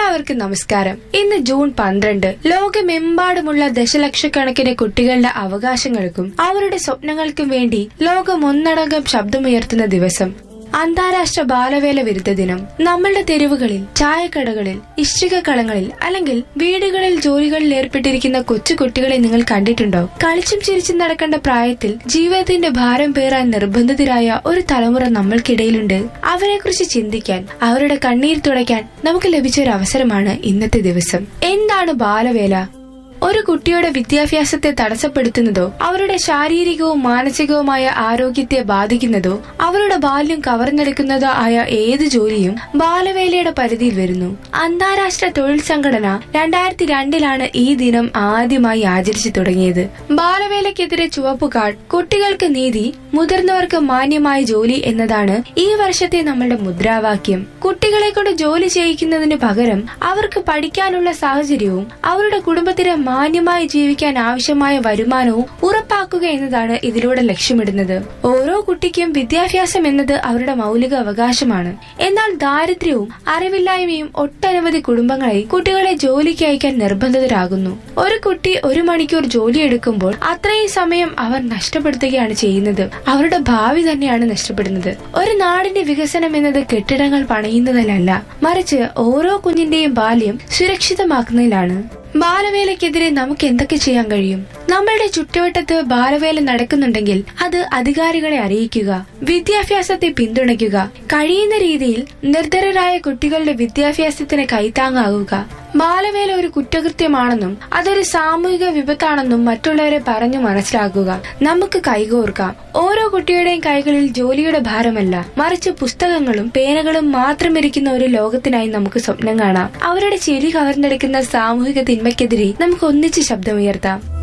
എല്ലാവർക്കും നമസ്കാരം ഇന്ന് ജൂൺ പന്ത്രണ്ട് ലോകമെമ്പാടുമുള്ള ദശലക്ഷക്കണക്കിന് കുട്ടികളുടെ അവകാശങ്ങൾക്കും അവരുടെ സ്വപ്നങ്ങൾക്കും വേണ്ടി ലോകം ഒന്നടങ്കം ശബ്ദമുയർത്തുന്ന ദിവസം അന്താരാഷ്ട്ര ബാലവേല വിരുദ്ധ ദിനം നമ്മളുടെ തെരുവുകളിൽ ചായക്കടകളിൽ ഇഷ്ടിക കളങ്ങളിൽ അല്ലെങ്കിൽ വീടുകളിൽ ജോലികളിൽ ഏർപ്പെട്ടിരിക്കുന്ന കൊച്ചു കുട്ടികളെ നിങ്ങൾ കണ്ടിട്ടുണ്ടോ കളിച്ചും ചിരിച്ചും നടക്കേണ്ട പ്രായത്തിൽ ജീവിതത്തിന്റെ ഭാരം പേറാൻ നിർബന്ധിതരായ ഒരു തലമുറ നമ്മൾക്കിടയിലുണ്ട് അവരെക്കുറിച്ച് ചിന്തിക്കാൻ അവരുടെ കണ്ണീർ തുടയ്ക്കാൻ നമുക്ക് ലഭിച്ച ഒരു അവസരമാണ് ഇന്നത്തെ ദിവസം എന്താണ് ബാലവേല ഒരു കുട്ടിയുടെ വിദ്യാഭ്യാസത്തെ തടസ്സപ്പെടുത്തുന്നതോ അവരുടെ ശാരീരികവും മാനസികവുമായ ആരോഗ്യത്തെ ബാധിക്കുന്നതോ അവരുടെ ബാല്യം കവർന്നെടുക്കുന്നതോ ആയ ഏത് ജോലിയും ബാലവേലയുടെ പരിധിയിൽ വരുന്നു അന്താരാഷ്ട്ര തൊഴിൽ സംഘടന രണ്ടായിരത്തി രണ്ടിലാണ് ഈ ദിനം ആദ്യമായി ആചരിച്ചു തുടങ്ങിയത് ബാലവേലയ്ക്കെതിരെ ചുവപ്പ് കാർഡ് കുട്ടികൾക്ക് നീതി മുതിർന്നവർക്ക് മാന്യമായ ജോലി എന്നതാണ് ഈ വർഷത്തെ നമ്മളുടെ മുദ്രാവാക്യം കുട്ടികളെ കൊണ്ട് ജോലി ചെയ്യിക്കുന്നതിന് പകരം അവർക്ക് പഠിക്കാനുള്ള സാഹചര്യവും അവരുടെ കുടുംബത്തിന് മാന്യമായി ജീവിക്കാൻ ആവശ്യമായ വരുമാനവും ഉറപ്പാക്കുക എന്നതാണ് ഇതിലൂടെ ലക്ഷ്യമിടുന്നത് ഓരോ കുട്ടിക്കും വിദ്യാഭ്യാസം എന്നത് അവരുടെ മൗലിക അവകാശമാണ് എന്നാൽ ദാരിദ്ര്യവും അറിവില്ലായ്മയും ഒട്ടനവധി കുടുംബങ്ങളെ കുട്ടികളെ ജോലിക്ക് അയക്കാൻ നിർബന്ധിതരാകുന്നു ഒരു കുട്ടി ഒരു മണിക്കൂർ ജോലിയെടുക്കുമ്പോൾ അത്രയും സമയം അവർ നഷ്ടപ്പെടുത്തുകയാണ് ചെയ്യുന്നത് അവരുടെ ഭാവി തന്നെയാണ് നഷ്ടപ്പെടുന്നത് ഒരു നാടിന്റെ വികസനം എന്നത് കെട്ടിടങ്ങൾ പണിയുന്നതിലല്ല മറിച്ച് ഓരോ കുഞ്ഞിന്റെയും ബാല്യം സുരക്ഷിതമാക്കുന്നതിലാണ് ബാലവേലയ്ക്കെതിരെ നമുക്ക് എന്തൊക്കെ ചെയ്യാൻ കഴിയും നമ്മളുടെ ചുറ്റുവട്ടത്ത് ബാലവേല നടക്കുന്നുണ്ടെങ്കിൽ അത് അധികാരികളെ അറിയിക്കുക വിദ്യാഭ്യാസത്തെ പിന്തുണയ്ക്കുക കഴിയുന്ന രീതിയിൽ നിർധരരായ കുട്ടികളുടെ വിദ്യാഭ്യാസത്തിന് കൈത്താങ്ങാകുക ബാലവേല ഒരു കുറ്റകൃത്യമാണെന്നും അതൊരു സാമൂഹിക വിപത്താണെന്നും മറ്റുള്ളവരെ പറഞ്ഞു മനസ്സിലാക്കുക നമുക്ക് കൈകോർക്കാം ഓരോ കുട്ടിയുടെയും കൈകളിൽ ജോലിയുടെ ഭാരമല്ല മറിച്ച് പുസ്തകങ്ങളും പേനകളും മാത്രം ഇരിക്കുന്ന ഒരു ലോകത്തിനായി നമുക്ക് സ്വപ്നം കാണാം അവരുടെ ചെവി കവർന്നെടുക്കുന്ന സാമൂഹിക തിന്മയ്ക്കെതിരെ നമുക്ക് ഒന്നിച്ച് ശബ്ദമുയർത്താം